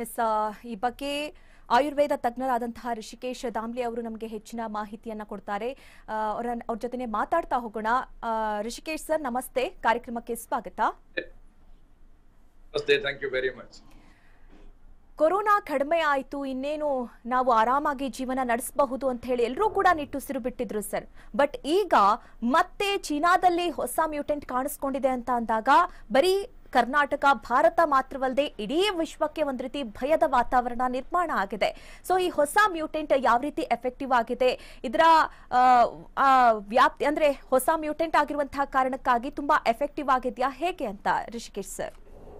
S ಆ, ಈ ಬಗ್ಗೆ ಆಯುರ್ವೇದ ತಜ್ಞರಾದಂತಹ ರಿಷಿಕೇಶ್ ದಾಮ್ಲೆ ಅವರು ನಮಗೆ ಹೆಚ್ಚಿನ ಮಾಹಿತಿಯನ್ನ ಕೊಡ್ತಾರೆ ಆ, ಅವರ ಅವ್ರ ಜೊತೆನೆ ಮಾತಾಡ್ತಾ ಹೋಗೋಣ ಆ, ರಿಷಿಕೇಶ್ ಸರ್ ನಮಸ್ತೆ ಕಾರ್ಯಕ್ರಮಕ್ಕೆ ಸ್ವಾಗತ ನಮಸ್ತೆ thank you very much corona ಕಡಿಮೆ ಆಯಿತು ಇನ್ನೇನು ನಾವು ಆರಾಮಾಗಿ ಜೀವನ ನಡೆಸಬಹುದು ಅಂತ ಹೇಳಿ ಎಲ್ಲರೂ ಕೂಡ ನಿಟ್ಟುಸಿರು ಬಿಟ್ಟಿದ್ರು ಸರ್ ಬಟ್ ಈಗ ಮತ್ತೆ ಚೀನಾದಲ್ಲಿ ಹೊಸ ಮ್ಯೂಟೆಂಟ್ ಕಾಣಿಸ್ಕೊಂಡಿದೆ ಅಂತ ಅಂದಾಗ ಬರೀ ಕರ್ನಾಟಕ ಭಾರತ ಮಾತ್ರವಲ್ಲದೆ ಇಡೀ ವಿಶ್ವಕ್ಕೆ ಒಂದ್ ರೀತಿ ಭಯದ ವಾತಾವರಣ ನಿರ್ಮಾಣ ಆಗಿದೆ ಸೊ ಈ ಹೊಸ ಮ್ಯೂಟೆಂಟ್ ಯಾವ ರೀತಿ ಎಫೆಕ್ಟಿವ್ ಆಗಿದೆ ಇದರ ಆ, ಆ, ವ್ಯಾಪ್ತಿ ಅಂದ್ರೆ ಹೊಸ ಮ್ಯೂಟೆಂಟ್ ಆಗಿರುವಂತಹ ಕಾರಣಕ್ಕಾಗಿ ತುಂಬಾ ಎಫೆಕ್ಟಿವ್ ಆಗಿದೆಯಾ ಹೇಗೆ ಅಂತ ರಿಷಿಕೇಶ್ ಸರ್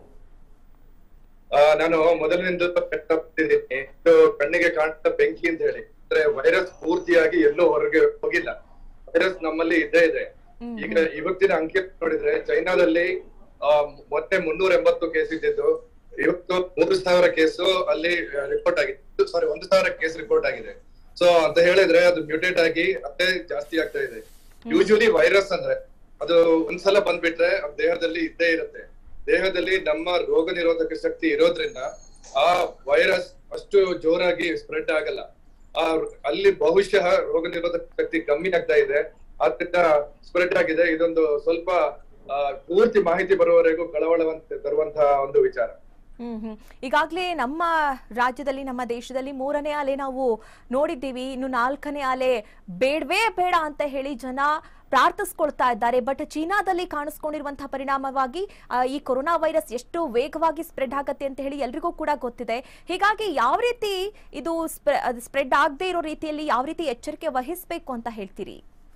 ಆ, ನಾನು ಮೊದಲಿನಿಂದ ಹೇಳ್ತಿದ್ದೀನಿ ಇದು ಕಣ್ಣಿಗೆ ಕಾಣ್ತಾ ಬೆಂಕಿ ಅಂತ ಹೇಳಿ ಅಂದ್ರೆ ವೈರಸ್ ಪೂರ್ತಿಯಾಗಿ ಎಲ್ಲೂ ಹೊರಗೆ ಹೋಗಿಲ್ಲ ವೈರಸ್ ನಮ್ಮಲ್ಲಿ ಇದ್ದೇ ಇದೆ ಹ್ಮ್, ಈಗ ಇವತ್ತಿನ ಅಂಕಿ ನೋಡಿದ್ರೆ ಚೈನಾದಲ್ಲಿ ಆ, ಮೊನ್ನೆ ಮುನ್ನೂರ ಎಂಬತ್ತು ಕೇಸ್ ಇದ್ದಿದ್ದು ಇವತ್ತು ಮೂರು ಸಾವಿರ ಕೇಸು ಅಲ್ಲಿ ರಿಪೋರ್ಟ್ ಆಗಿದೆ ಸಾರಿ ಒಂದು ಸಾವಿರ ಕೇಸ್ ರಿಪೋರ್ಟ್ ಆಗಿದೆ ಸೊ ಅಂತ ಹೇಳಿದ್ರೆ ಅದು ಮ್ಯೂಟೇಟ್ ಆಗಿ ಅದೇ ಜಾಸ್ತಿ ಆಗ್ತಾ ಇದೆ ಯೂಶುವಲಿ ವೈರಸ್ ಅಂದ್ರೆ ಅದು ಒಂದ್ಸಲ ಬಂದ್ಬಿಟ್ರೆ ಅದು ದೇಹದಲ್ಲಿ ಇದ್ದೇ ಇರುತ್ತೆ ದೇಹದಲ್ಲಿ ನಮ್ಮ ರೋಗ ನಿರೋಧಕ ಶಕ್ತಿ ಇರೋದ್ರಿಂದ ಆ ವೈರಸ್ ಅಷ್ಟು ಜೋರಾಗಿ ಸ್ಪ್ರೆಡ್ ಆಗಲ್ಲ ಆ ಅಲ್ಲಿ ಬಹುಶಃ ರೋಗ ನಿರೋಧಕ ಶಕ್ತಿ ಕಮ್ಮಿ ಆಗ್ತಾ ಇದೆ ಆದ್ರಿಂದ ಸ್ಪ್ರೆಡ್ ಆಗಿದೆ ಇದೊಂದು ಸ್ವಲ್ಪ ಆ, ಪೂರ್ತಿ ಮಾಹಿತಿ ಬರುವವರೆಗೂ ಕಳವಳವಂತ ತರುವಂತಹ ಒಂದು ವಿಚಾರ ಹ್ಮ್ ಹ್ಮ್ ಈಗಾಗಲೇ ನಮ್ಮ ರಾಜ್ಯದಲ್ಲಿ ನಮ್ಮ ದೇಶದಲ್ಲಿ ಮೂರನೇ ಅಲೆ ನಾವು ನೋಡಿದ್ದೀವಿ ಇನ್ನು ನಾಲ್ಕನೇ ಅಲೆ ಬೇಡವೇ ಬೇಡ ಅಂತ ಹೇಳಿ ಜನ ಪ್ರಾರ್ಥಿಸ್ಕೊಳ್ತಾ ಇದ್ದಾರೆ ಬಟ್ ಚೀನಾದಲ್ಲಿ ಕಾಣಿಸ್ಕೊಂಡಿರುವಂತಹ ಪರಿಣಾಮವಾಗಿ ಆ, ಈ ಕೊರೋನಾ ವೈರಸ್ ಎಷ್ಟು ವೇಗವಾಗಿ ಸ್ಪ್ರೆಡ್ ಆಗತ್ತೆ ಅಂತ ಹೇಳಿ ಎಲ್ರಿಗೂ ಕೂಡ ಗೊತ್ತಿದೆ ಹೀಗಾಗಿ ಯಾವ ರೀತಿ ಇದು ಸ್ಪ್ರೆಡ್ ಆಗದೆ ಇರೋ ರೀತಿಯಲ್ಲಿ ಯಾವ ರೀತಿ ಎಚ್ಚರಿಕೆ ವಹಿಸಬೇಕು ಅಂತ ಹೇಳ್ತೀರಿ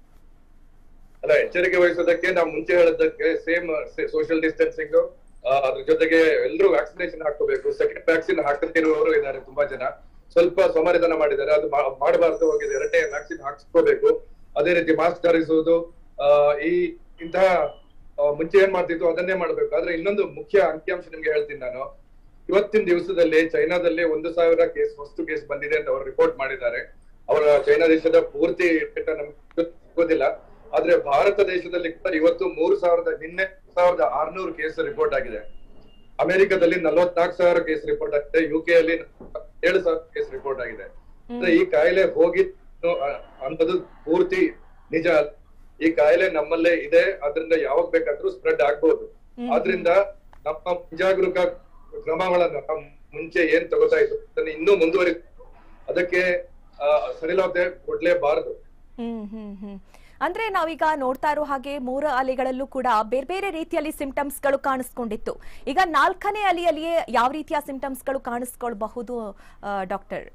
ಅಲ್ಲ ಎಚ್ಚರಿಕೆ ವಹಿಸೋದಕ್ಕೆ ನಾವು ಮುಂಚೆ ಹೇಳೋದಕ್ಕೆ ಸೇಮ್ ಸೋಷಿಯಲ್ ಡಿಸ್ಟೆನ್ಸಿಂಗ್ ಅದ್ರ ಜೊತೆಗೆ ಎಲ್ಲರೂ ವ್ಯಾಕ್ಸಿನೇಷನ್ ಹಾಕೋಬೇಕು ಸೆಕೆಂಡ್ ವ್ಯಾಕ್ಸಿನ್ ಹಾಕದಿರುವವರು ಇದ್ದಾರೆ ತುಂಬಾ ಜನ ಸ್ವಲ್ಪ ಸೋಮಾರಿತನ ಮಾಡಿದ್ದಾರೆ ಅದು ಮಾ- ಮಾಡಬಾರ್ದು ಹೋಗಿದೆ ಎರಡನೇ ವ್ಯಾಕ್ಸಿನ್ ಹಾಕ್ಸ್ಕೋಬೇಕು ಅದೇ ರೀತಿ ಮಾಸ್ಕ್ ಧರಿಸುವುದು ಆ, ಈ ಇಂತಹ ಆ, ಮುಂಚೆ ಏನ್ ಮಾಡ್ತಿತ್ತು ಅದನ್ನೇ ಮಾಡ್ಬೇಕು ಆದ್ರೆ ಇನ್ನೊಂದು ಮುಖ್ಯ ಅಂಕಿಅಂಶ ನಿಮ್ಗೆ ಹೇಳ್ತೀನಿ ನಾನು ಇವತ್ತಿನ ದಿವಸದಲ್ಲಿ ಚೈನಾದಲ್ಲಿ ಒಂದು ಸಾವಿರ ಕೇಸ್ ಹೊಸ್ತು ಕೇಸ್ ಬಂದಿದೆ ಅಂತ ಅವರು ರಿಪೋರ್ಟ್ ಮಾಡಿದ್ದಾರೆ ಅವರ ಚೈನಾ ದೇಶದ ಪೂರ್ತಿ ಡೇಟಾ ನಮ್ಗೆ ಸಿಗೋದಿಲ್ಲ ಆದ್ರೆ ಭಾರತ ದೇಶದಲ್ಲಿ ಕೂಡ ಇವತ್ತು ಮೂರು ಸಾವಿರದ ನಿನ್ನೆ ಸಾವಿರದ ಆರ್ನೂರು ಕೇಸ್ ರಿಪೋರ್ಟ್ ಆಗಿದೆ ಅಮೆರಿಕದಲ್ಲಿ ನಲವತ್ನಾಲ್ಕು ಸಾವಿರ ಕೇಸ್ ರಿಪೋರ್ಟ್ ಆಗಿದೆ ಯುಕೆ ಅಲ್ಲಿ ಏಳು ಸಾವಿರ ಕೇಸ್ ರಿಪೋರ್ಟ್ ಆಗಿದೆ ಅಂದ್ರೆ ಈ ಕಾಯಿಲೆ ಹೋಗಿತ್ತು ಅ- ಅನ್ನೋದು ಪೂರ್ತಿ ನಿಜ ಅಲ್ಲ. ಈ ಕಾಯಿಲೆ ನಮ್ಮಲ್ಲೇ ಇದೆ ಅದರಿಂದ ಯಾವಾಗ ಬೇಕಾದ್ರೂ ಸ್ಪ್ರೆಡ್ ಆಗ್ಬಹುದು ಆದ್ರಿಂದ ನಮ್ಮ ಮುಂಜಾಗರೂಕ ಕ್ರಮಗಳನ್ನು ನಾವು ಮುಂಚೆ ಏನ್ ತಗೋತಾ ಇತ್ತು ಅದನ್ನ ಇನ್ನೂ ಮುಂದುವರಿ ಅದಕ್ಕೆ ಆ, ಸಡಿಲತೆ ಕೊಡ್ಲೇಬಾರದು ಹ್ಮ್ ಹ್ಮ್ ಹ್ಮ್ ಅಂದ್ರೆ ನಾವೀಗ ನೋಡ್ತಾ ಇರೋ ಹಾಗೆ ಮೂರು ಅಲೆಗಳಲ್ಲೂ ಕೂಡ ಬೇರೆ ಬೇರೆ ರೀತಿಯಲ್ಲಿ ಸಿಂಪ್ಟಮ್ಸ್ ಗಳು ಕಾಣಿಸ್ಕೊಂಡಿತ್ತು ಈಗ ನಾಲ್ಕನೇ ಅಲೆಯಲ್ಲಿಯೇ ಯಾವ ರೀತಿಯ ಸಿಂಪ್ಟಮ್ಸ್ ಗಳು ಕಾಣಿಸ್ಕೊಳ್ಬಹುದು ಡಾಕ್ಟರ್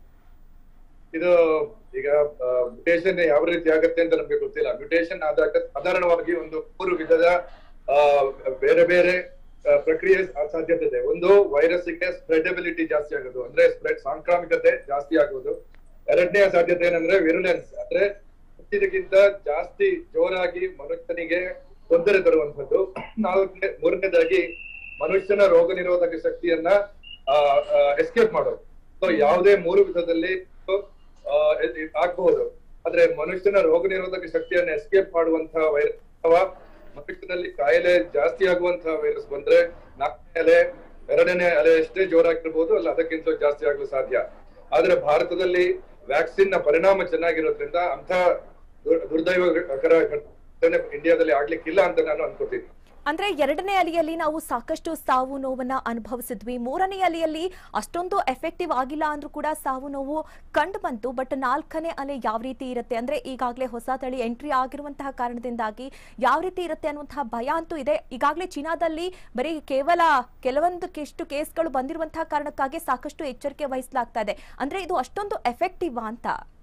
ಇದು ಈಗ ಮ್ಯುಟೇಷನ್ ಯಾವ ರೀತಿ ಆಗುತ್ತೆ ಅಂತ ನಮ್ಗೆ ಗೊತ್ತಿಲ್ಲ ಮ್ಯುಟೇಷನ್ ಆದಾಗ ಸಾಧಾರಣವಾಗಿ ಒಂದು ಮೂರು ವಿಧದ ಆ, ಬೇರೆ ಬೇರೆ ಆ, ಪ್ರಕ್ರಿಯೆ ಸಾ- ಸಾಧ್ಯತೆ ಇದೆ ಒಂದು ವೈರಸ್ಗೆ ಸ್ಪ್ರೆಡಬಿಲಿಟಿ ಜಾಸ್ತಿ ಆಗೋದು ಅಂದ್ರೆ ಸ್ಪ್ರೆಡ್ ಸಾಂಕ್ರಾಮಿಕತೆ ಜಾಸ್ತಿ ಆಗೋದು ಎರಡನೆಯ ಸಾಧ್ಯತೆ ಏನಂದ್ರೆ ವಿರುಲೆನ್ಸ್ ಅಂದ್ರೆ ಇದಕ್ಕಿಂತ ಜಾಸ್ತಿ ಜೋರಾಗಿ ಮನುಷ್ಯನಿಗೆ ತೊಂದರೆ ತರುವಂತದ್ದು ನಾಲ್ಕನೇ ಮೂರನೇದಾಗಿ ಮನುಷ್ಯನ ರೋಗ ನಿರೋಧಕ ಶಕ್ತಿಯನ್ನ ಎಸ್ಕೇಪ್ ಮಾಡೋದು ಸೊ ಯಾವುದೇ ಮೂರು ವಿಧದಲ್ಲಿ ಆ, ಇದ್- ಇದ್ ಆಗ್ಬಹುದು ಆದ್ರೆ ಮನುಷ್ಯನ ರೋಗ ನಿರೋಧಕ ಶಕ್ತಿಯನ್ನ ಎಸ್ಕೇಪ್ ಮಾಡುವಂತಹ ವೈರಸ್ ಅಥವಾ ಮನುಷ್ಯನಲ್ಲಿ ಕಾಯಿಲೆ ಜಾಸ್ತಿ ಆಗುವಂತಹ ವೈರಸ್ ಬಂದ್ರೆ ನಾಲ್ಕನೇ ಅಲೆ ಎರಡನೇ ಅಲೆ ಎಷ್ಟೇ ಜೋರಾಗಿರ್ಬೋದು ಅಲ್ಲ ಅದಕ್ಕಿಂತ ಜಾಸ್ತಿ ಆಗಲು ಸಾಧ್ಯ ಆದ್ರೆ ಭಾರತದಲ್ಲಿ ವ್ಯಾಕ್ಸಿನ್ ನ ಪರಿಣಾಮ ಚೆನ್ನಾಗಿರೋದ್ರಿಂದ ಅಂತ ದುರ್ದೈವಕರ ಘಟನೆ ಇಂಡಿಯಾದಲ್ಲಿ ಆಗ್ಲಿಕ್ಕಿಲ್ಲ ಅಂತ ನಾನು ಅನ್ಕೋತೀನಿ ಅಂದ್ರೆ ಎರಡನೇ ಅಲೆಯಲ್ಲಿ ನಾವು ಸಾಕಷ್ಟು ಸಾವು ನೋವನ್ನ ಅನುಭವಿಸಿದ್ವಿ ಮೂರನೇ ಅಲೆಯಲ್ಲಿ ಅಷ್ಟೊಂದು ಎಫೆಕ್ಟಿವ್ ಆಗಿಲ್ಲ ಅಂದ್ರೂ ಕೂಡ ಸಾವು ನೋವು ಕಂಡು ಬಂತು ಬಟ್ ನಾಲ್ಕನೇ ಅಲೆ ಯಾವ ರೀತಿ ಇರುತ್ತೆ ಅಂದ್ರೆ ಈಗಾಗಲೇ ಹೊಸ ತಳಿ ಎಂಟ್ರಿ ಆಗಿರುವಂತಹ ಕಾರಣದಿಂದಾಗಿ ಯಾವ ರೀತಿ ಇರುತ್ತೆ ಅನ್ನುವಂತಹ ಭಯ ಅಂತೂ ಇದೆ ಈಗಾಗಲೇ ಚೀನಾದಲ್ಲಿ ಬರೀ ಕೇವಲ ಕೆಲವೊಂದು ಎಷ್ಟು ಕೇಸ್ಗಳು ಬಂದಿರುವಂತಹ ಕಾರಣಕ್ಕಾಗಿ ಸಾಕಷ್ಟು ಎಚ್ಚರಿಕೆ ವಹಿಸಲಾಗ್ತಾ ಇದೆ ಅಂದ್ರೆ ಇದು ಅಷ್ಟೊಂದು ಎಫೆಕ್ಟಿವ್ ಅಂತ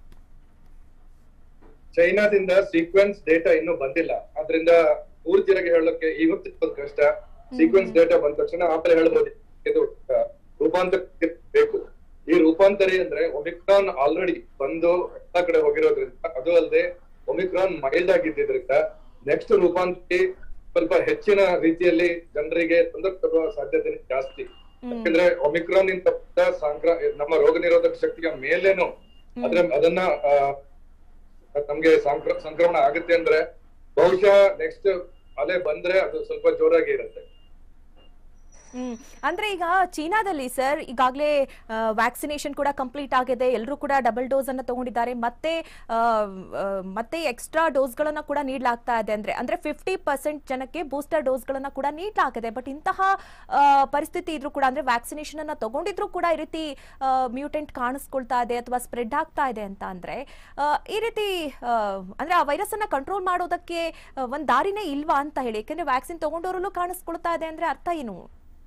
ಚೈನಾದಿಂದ ಸೀಕ್ವೆನ್ಸ್ ಡೇಟಾ ಇನ್ನೂ ಬಂದಿಲ್ಲ ಆದ್ರಿಂದ ಪೂರ್ತಿಯಾಗಿ ಹೇಳಕ್ಕೆ ಇವತ್ತು ಸ್ವಲ್ಪ ಕಷ್ಟ ಸೀಕ್ವೆನ್ಸ್ ಡೇಟಾ ಬಂದ ತಕ್ಷಣ ಆಮೇಲೆ ಹೇಳ್ಬೋದು ಇದು ಆ, ರೂಪಾಂತರ ಬೇಕು ಈ ರೂಪಾಂತರಿ ಅಂದ್ರೆ ಒಮಿಕ್ರಾನ್ ಆಲ್ರೆಡಿ ಬಂದು ಎಲ್ಲ ಕಡೆ ಹೋಗಿರೋದ್ರಿಂದ ಅದು ಅಲ್ಲದೆ ಒಮಿಕ್ರಾನ್ ಮೈಲ್ಡ್ ಆಗಿದ್ದರಿಂದ ನೆಕ್ಸ್ಟ್ ರೂಪಾಂತರಿ ಸ್ವಲ್ಪ ಹೆಚ್ಚಿನ ರೀತಿಯಲ್ಲಿ ಜನರಿಗೆ ತೊಂದರೆ ತರುವ ಸಾಧ್ಯತೆ ಜಾಸ್ತಿ ಯಾಕಂದ್ರೆ ಒಮಿಕ್ರಾನ್ ಇಂತ ಸಾಂಕ್ರಾ ನಮ್ಮ ರೋಗ ನಿರೋಧಕ ಶಕ್ತಿಯ ಮೇಲೇನು ಅದ್ರ ಅದನ್ನ ಆ, ನಮ್ಗೆ ಸಾಂಕ್ರ- ಸಂಕ್ರಮಣ ಆಗುತ್ತೆ ಅಂದ್ರೆ ಬಹುಶಃ ನೆಕ್ಸ್ಟ್ ಅಲೆ ಬಂದ್ರೆ ಅದು ಸ್ವಲ್ಪ ಜೋರಾಗಿ ಇರುತ್ತೆ ಹ್ಮ್ ಅಂದ್ರೆ ಈಗ ಚೀನಾದಲ್ಲಿ ಸರ್ ಈಗಾಗಲೇ ವ್ಯಾಕ್ಸಿನೇಷನ್ ಕೂಡ ಕಂಪ್ಲೀಟ್ ಆಗಿದೆ ಎಲ್ಲರೂ ಕೂಡ ಡಬಲ್ ಡೋಸ್ ಅನ್ನ ತಗೊಂಡಿದ್ದಾರೆ ಮತ್ತೆ ಆ, ಆ, ಮತ್ತೆ ಎಕ್ಸ್ಟ್ರಾ ಡೋಸ್ಗಳನ್ನ ಕೂಡ ನೀಡಲಾಗ್ತಾ ಇದೆ ಅಂದ್ರೆ ಅಂದ್ರೆ ಫಿಫ್ಟಿ ಪರ್ಸೆಂಟ್ ಜನಕ್ಕೆ ಬೂಸ್ಟರ್ ಡೋಸ್ಗಳನ್ನ ಕೂಡ ನೀಡಲಾಗಿದೆ ಬಟ್ ಇಂತಹ ಆ, ಪರಿಸ್ಥಿತಿ ಇದ್ರೂ ಕೂಡ ಅಂದ್ರೆ ವ್ಯಾಕ್ಸಿನೇಷನ್ ಅನ್ನ ತಗೊಂಡಿದ್ರು ಕೂಡ ಈ ರೀತಿ ಮ್ಯೂಟೆಂಟ್ ಕಾಣಿಸ್ಕೊಳ್ತಾ ಇದೆ ಅಥವಾ ಸ್ಪ್ರೆಡ್ ಆಗ್ತಾ ಇದೆ ಅಂತ ಅಂದ್ರೆ ಆ, ಈ ರೀತಿ ಆ, ಅಂದ್ರೆ ಆ ವೈರಸ್ ಅನ್ನ ಕಂಟ್ರೋಲ್ ಮಾಡೋದಕ್ಕೆ ಆ, ಒಂದ್ ದಾರಿನೇ ಇಲ್ವಾ ಅಂತ ಹೇಳಿ ಯಾಕಂದ್ರೆ ವ್ಯಾಕ್ಸಿನ್ ತಗೊಂಡವರಲ್ಲೂ ಕಾಣಿಸ್ಕೊಳ್ತಾ ಇದೆ ಅಂದ್ರೆ ಅರ್ಥ ಏನು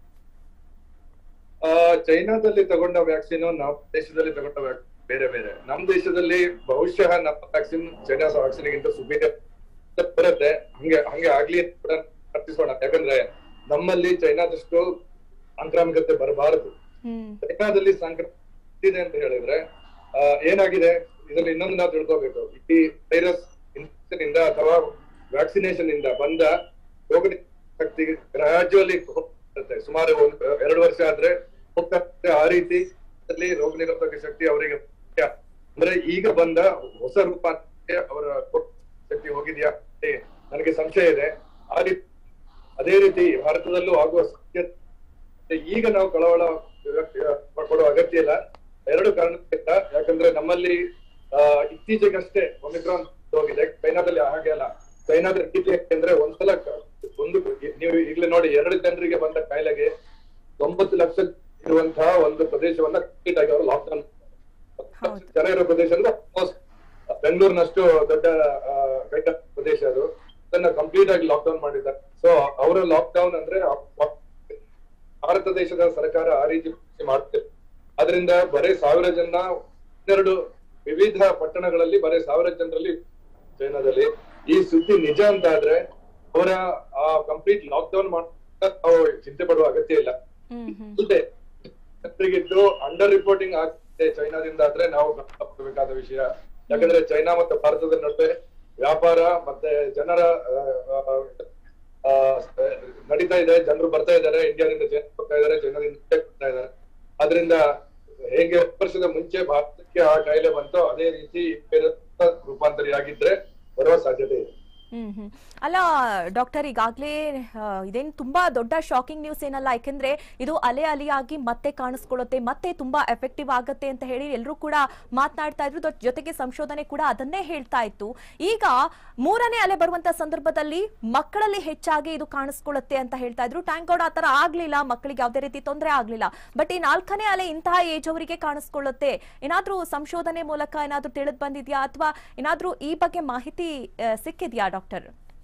ಆ, ಚೈನಾದಲ್ಲಿ ತಗೊಂಡ ವ್ಯಾಕ್ಸಿನ್ ನಮ್ಮ ದೇಶದಲ್ಲಿ ತಗೊಂಡ ವ್ಯಾಕ್ಸಿನ್ ಬೇರೆ ಬೇರೆ ನಮ್ಮ ದೇಶದಲ್ಲಿ ಬಹುಶಃ ನಮ್ಮ ವ್ಯಾಕ್ಸಿನ್ ಚೈನಾ ವ್ಯಾಕ್ಸಿನ್ ಗಿಂತ ಸುಪೀರಿಯರ್ ಬರುತ್ತೆ ಹಂಗೆ ಹಂಗೆ ಆಗ್ಲಿ ಅಂತ ಕೂಡ ಪ್ರಾರ್ಥಿಸೋಣ ಯಾಕಂದ್ರೆ ನಮ್ಮಲ್ಲಿ ಚೈನಾದಷ್ಟು ಸಾಂಕ್ರಾಮಿಕತೆ ಬರಬಾರದು ಹ್ಮ್ ಚೈನಾದಲ್ಲಿ ಸಾಂಕ್ರಾಮಿಕ ಇದೆ ಅಂತ ಹೇಳಿದ್ರೆ ಆ, ಏನಾಗಿದೆ ಇದರಲ್ಲಿ ಇನ್ನೊಂದು ನಾವು ತಿಳ್ಕೋಬೇಕು ಈ ವೈರಸ್ ಇನ್ಫೆಕ್ಷನ್ ಇಂದ ಅಥವಾ ವ್ಯಾಕ್ಸಿನೇಷನ್ ಇಂದ ಬಂದ ರೋಗ ಶಕ್ತಿ ಗ್ರಾಜುವಲಿ ಹೋಗ್ತದೆ ಸುಮಾರು ಒಂದು ಎರಡು ವರ್ಷ ಆದ್ರೆ ಹೋಗ್ತಾ ಇರುತ್ತೆ. ಆ ರೀತಿ ಅಲ್ಲಿ ರೋಗ ನಿರೋಧಕ ಶಕ್ತಿ ಅವರಿಗೆ ಮುಖ್ಯ. ಅಂದ್ರೆ ಈಗ ಬಂದ ಹೊಸ ರೂಪ ಅವರ ಶಕ್ತಿ ಹೋಗಿದ್ಯಾ ಏ, ನನಗೆ ಸಂಶಯ ಇದೆ ಆ ರೀತಿ ಅದೇ ರೀತಿ ಭಾರತದಲ್ಲೂ ಆಗುವ ಸಾಧ್ಯತೆ ಈಗ ನಾವು ಕಳವಳ ವ್ಯಕ್ತ- ಪಡುವ ಅಗತ್ಯ ಇಲ್ಲ ಎರಡು ಕಾರಣದಿಂದ ಯಾಕಂದ್ರೆ ನಮ್ಮಲ್ಲಿ ಆ, ಇತ್ತೀಚೆಗಷ್ಟೇ ಒಮಿಕ್ರಾನ್ ಹೋಗಿದೆ ಚೈನಾದಲ್ಲಿ ಹಾಗೆ ಅಲ್ಲ ಚೈನಾದ ರೀತಿ ಅಂದ್ರೆ ಒಂದ್ಸಲ ಕ- ಒಂದು ನೀವು ಈಗಲೇ ನೋಡಿ ಎರಡು ಜನರಿಗೆ ಬಂದ ಕಾಯಿಲೆಗೆ ತೊಂಬತ್ತು ಲಕ್ಷ ಇರುವಂತಹ ಒಂದು ಪ್ರದೇಶವನ್ನ ಕಂಪ್ಲೀಟ್ ಆಗಿ ಅವರು ಲಾಕ್ಡೌನ್ ಹೌದು. ಜನ ಇರೋ ಪ್ರದೇಶ ಅಂದ್ರೆ almost ಬೆಂಗಳೂರಿನಷ್ಟು ದೊಡ್ಡ ಆ, ಕೈಟ ಪ್ರದೇಶ ಅದು ಅದನ್ನ ಕಂಪ್ಲೀಟ್ ಆಗಿ ಲಾಕ್ಡೌನ್ ಮಾಡಿದ್ದಾರೆ ಸೊ ಅವರ ಲಾಕ್ಡೌನ್ ಅಂದ್ರೆ ಆ- ಭಾರತ ದೇಶದ ಸರ್ಕಾರ ಆ ರೀತಿ ಮಾಡ್ತಿದೆ ಅದರಿಂದ ಬರೀ ಸಾವಿರ ಜನ ಹನ್ನೆರಡು ವಿವಿಧ ಪಟ್ಟಣಗಳಲ್ಲಿ ಬರೀ ಸಾವಿರ ಜನರಲ್ಲಿ ಚೈನಾದಲ್ಲಿ ಈ ಸುದ್ದಿ ನಿಜ ಅಂತ ಆದ್ರೆ ಅವರ ಆ ಕಂಪ್ಲೀಟ್ ಲಾಕ್ಡೌನ್ ಮಾಡ ನಾವು ಚಿಂತೆ ಪಡುವ ಅಗತ್ಯ ಇಲ್ಲ ಹ್ಮ್ ಹ್ಮ್ ಇಲ್ಲದೆ ಜನರಿಗಿದ್ದು ಅಂಡರ್ ರಿಪೋರ್ಟಿಂಗ್ ಆಗ್ತಿದೆ ಚೈನಾದಿಂದ ಆದ್ರೆ ನಾವು ಗಮನಿಸಬೇಕಾದ ವಿಷಯ ಯಾಕಂದ್ರೆ ಚೈನಾ ಮತ್ತು ಭಾರತದ ನಡುವೆ ವ್ಯಾಪಾರ ಮತ್ತೆ ಜನರ ಆ, ಆ, ಆ, ನಡೀತಾ ಇದೆ ಜನರು ಬರ್ತಾ ಇದ್ದಾರೆ ಇಂಡಿಯಾದಿಂದ ಚೈನಾ ಬರ್ತಾ ಇದ್ದಾರೆ ಚೈನಾದಿಂದ ಇಂಡಿಯಾಕ್ಕೆ ಬರ್ತಾ ಇದ್ದಾರೆ ಅದರಿಂದ ಹೇಗೆ ವರ್ಷದ ಮುಂಚೆ ಭಾರತಕ್ಕೆ ಆ ಕಾಯಿಲೆ ಬಂತೋ ಅದೇ ರೀತಿ ಈ virus ರೂಪಾಂತರಿಯಾಗಿದ್ರೆ ಬರುವ ಸಾಧ್ಯತೆ ಇದೆ ಹ್ಮ್ ಹ್ಮ್ ಅಲ್ಲ ಡಾಕ್ಟರ್ ಈಗಾಗಲೇ ಇದೇನು ತುಂಬಾ ದೊಡ್ಡ ಶಾಕಿಂಗ್ ನ್ಯೂಸ್ ಏನಲ್ಲ ಯಾಕೆಂದ್ರೆ ಇದು ಅಲೆ ಅಲೆಯಾಗಿ ಮತ್ತೆ ಕಾಣಿಸ್ಕೊಳ್ಳುತ್ತೆ ಮತ್ತೆ ತುಂಬಾ ಎಫೆಕ್ಟಿವ್ ಆಗುತ್ತೆ ಅಂತ ಹೇಳಿ ಎಲ್ಲರೂ ಕೂಡ ಮಾತನಾಡ್ತಾ ಇದ್ರು ದೊಡ್ಡ ಜೊತೆಗೆ ಸಂಶೋಧನೆ ಕೂಡ ಅದನ್ನೇ ಹೇಳ್ತಾ ಇತ್ತು ಈಗ ಮೂರನೇ ಅಲೆ ಬರುವಂತ ಸಂದರ್ಭದಲ್ಲಿ ಮಕ್ಕಳಲ್ಲಿ ಹೆಚ್ಚಾಗಿ ಇದು ಕಾಣಿಸ್ಕೊಳ್ಳುತ್ತೆ ಅಂತ ಹೇಳ್ತಾ ಇದ್ರು ಟ್ಯಾಂಕ್ ಔಟ್ ಆತರ ಆಗ್ಲಿಲ್ಲ ಮಕ್ಕಳಿಗೆ ಯಾವುದೇ ರೀತಿ ತೊಂದರೆ ಆಗ್ಲಿಲ್ಲ ಬಟ್ ಈ ನಾಲ್ಕನೇ ಅಲೆ ಇಂತಹ ಏಜ್ ಅವರಿಗೆ ಕಾಣಿಸ್ಕೊಳ್ಳುತ್ತೆ ಏನಾದ್ರೂ ಸಂಶೋಧನೆ ಮೂಲಕ ಏನಾದ್ರೂ ತಿಳಿದು ಬಂದಿದ್ಯಾ ಅಥವಾ ಏನಾದ್ರೂ ಈ ಬಗ್ಗೆ ಮಾಹಿತಿ ಆ, ಸಿಕ್ಕಿದ್ಯಾ ಡಾಕ್ಟರ್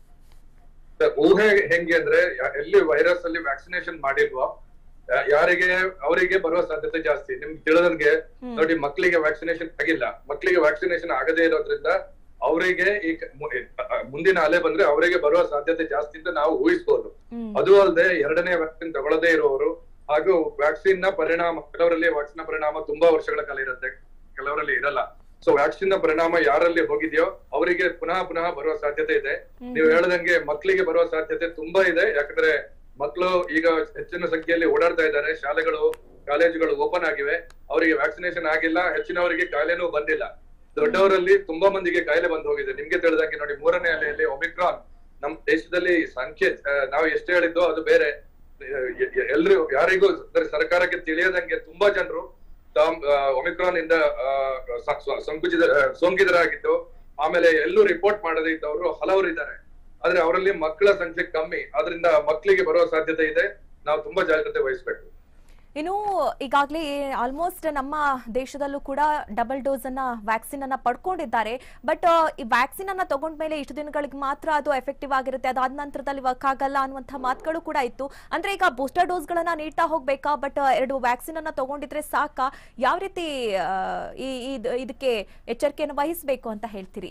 ಊಹೆ ಹೆಂಗೆ ಅಂದ್ರೆ ಯಾ- ಎಲ್ಲಿ ವೈರಸ್ ಅಲ್ಲಿ ವ್ಯಾಕ್ಸಿನೇಷನ್ ಮಾಡಿಲ್ವೋ ಯಾ- ಯಾರಿಗೆ ಅವರಿಗೆ ಬರುವ ಸಾಧ್ಯತೆ ಜಾಸ್ತಿ ನಿಮ್ಗೆ ತಿಳಿದಂಗೆ ಹ್ಮ್. ನೋಡಿ ಮಕ್ಕಳಿಗೆ ವ್ಯಾಕ್ಸಿನೇಷನ್ ಆಗಿಲ್ಲ ಮಕ್ಕಳಿಗೆ ವ್ಯಾಕ್ಸಿನೇಷನ್ ಆಗದೇ ಇರೋದ್ರಿಂದ ಅವರಿಗೆ ಈ ಕ- ಮು- ಅ- ಅ- ಮುಂದಿನ ಅಲೆ ಬಂದ್ರೆ ಅವರಿಗೆ ಬರುವ ಸಾಧ್ಯತೆ ಜಾಸ್ತಿ ಅಂತ ನಾವು ಊಹಿಸಬಹುದು ಹ್ಮ್ ಅದು ಅಲ್ಲದೆ ಎರಡನೇ ವ್ಯಾಕ್ಸಿನ್ ತಗೊಳ್ಳದೇ ಇರುವವರು ಹಾಗೂ ವ್ಯಾಕ್ಸಿನ್ ನ ಪರಿಣಾಮ ಕೆಲವರಲ್ಲಿ ವ್ಯಾಕ್ಸಿನ್ ನ ಪರಿಣಾಮ ತುಂಬಾ ವರ್ಷಗಳ ಕಾಲ ಇರುತ್ತೆ ಕೆಲವರಲ್ಲಿ ಇರಲ್ಲ ಸೊ ವ್ಯಾಕ್ಸಿನ್ ನ ಪರಿಣಾಮ ಯಾರಲ್ಲಿ ಹೋಗಿದೆಯೋ ಅವರಿಗೆ ಪುನಃ ಪುನಃ ಬರುವ ಸಾಧ್ಯತೆ ಇದೆ ನೀವು ಹೇಳ್ದಂಗೆ ಮಕ್ಕಳಿಗೆ ಬರುವ ಸಾಧ್ಯತೆ ತುಂಬಾ ಇದೆ ಯಾಕಂದ್ರೆ ಮಕ್ಕಳು ಈಗ ಹೆಚ್ಚಿನ ಸಂಖ್ಯೆಯಲ್ಲಿ ಓಡಾಡ್ತಾ ಇದ್ದಾರೆ ಶಾಲೆಗಳು ಕಾಲೇಜುಗಳು ಓಪನ್ ಆಗಿವೆ ಅವರಿಗೆ ವ್ಯಾಕ್ಸಿನೇಷನ್ ಆಗಿಲ್ಲ ಹೆಚ್ಚಿನವರಿಗೆ ಕಾಯಿಲೆನೂ ಬಂದಿಲ್ಲ ದೊಡ್ಡವರಲ್ಲಿ ತುಂಬಾ ಮಂದಿಗೆ ಕಾಯಿಲೆ ಬಂದು ಹೋಗಿದೆ ನಿಮ್ಗೆ ತಿಳಿದಂಗೆ ನೋಡಿ ಮೂರನೇ ಅಲೆಯಲ್ಲಿ ಒಮಿಕ್ರಾನ್ ನಮ್ ದೇಶದಲ್ಲಿ ಸಂಖ್ಯೆ ಆ, ನಾವು ಎಷ್ಟು ಹೇಳಿದ್ದೋ ಅದು ಬೇರೆ ಎಲ್ರು ಯಾರಿಗೂ ಅಂದ್ರೆ ಸರ್ಕಾರಕ್ಕೆ ತಿಳಿಯದಂಗೆ ತುಂಬಾ ಜನರು ತಾಮ್ ಆ, ಒಮಿಕ್ರಾನ್ ಇಂದ ಆ, ಸ- ಸ- ಸಂಕುಚಿತ ಆ, ಸೋಂಕಿತರಾಗಿದ್ದು ಆಮೇಲೆ ಎಲ್ಲೂ ರಿಪೋರ್ಟ್ ಮಾಡದೇ ಇದ್ದವರು ಹಲವರು ಇದ್ದಾರೆ ಆದ್ರೆ ಅವರಲ್ಲಿ ಮಕ್ಕಳ ಸಂಖ್ಯೆ ಕಮ್ಮಿ ಆದ್ರಿಂದ ಮಕ್ಕಳಿಗೆ ಬರುವ ಸಾಧ್ಯತೆ ಇದೆ ನಾವು ತುಂಬಾ ಜಾಗ್ರತೆ ವಹಿಸ್ಬೇಕು ಇನ್ನು ಈಗಾಗಲೇ ಆಲ್ಮೋಸ್ಟ್ ನಮ್ಮ ದೇಶದಲ್ಲೂ ಕೂಡ ಡಬಲ್ ಡೋಸ್ ಅನ್ನ ವ್ಯಾಕ್ಸಿನ್ ಅನ್ನ ಪಡ್ಕೊಂಡಿದ್ದಾರೆ ಬಟ್ ಈ ವ್ಯಾಕ್ಸಿನ್ ಅನ್ನ ತಗೊಂಡ್ಮೇಲೆ ಇಷ್ಟು ದಿನಗಳಿಗೆ ಮಾತ್ರ ಅದು ಎಫೆಕ್ಟಿವ್ ಆಗಿರುತ್ತೆ ಅದಾದ ನಂತರದಲ್ಲಿ ವರ್ಕ್ ಆಗಲ್ಲ ಅನ್ನುವಂಥ ಮಾತುಗಳು ಕೂಡ ಇತ್ತು ಅಂದ್ರೆ ಈಗ ಬೂಸ್ಟರ್ ಡೋಸ್ ಗಳನ್ನ ನೀಡ್ತಾ ಹೋಗ್ಬೇಕಾ ಬಟ್ ಎರಡು ವ್ಯಾಕ್ಸಿನ್ ಅನ್ನ ತಗೊಂಡಿದ್ರೆ ಸಾಕಾ ಯಾವ ರೀತಿ ಆ, ಈ ಇದ್- ಇದಕ್ಕೆ ಎಚ್ಚರಿಕೆಯನ್ನು ವಹಿಸಬೇಕು ಅಂತ ಹೇಳ್ತೀರಿ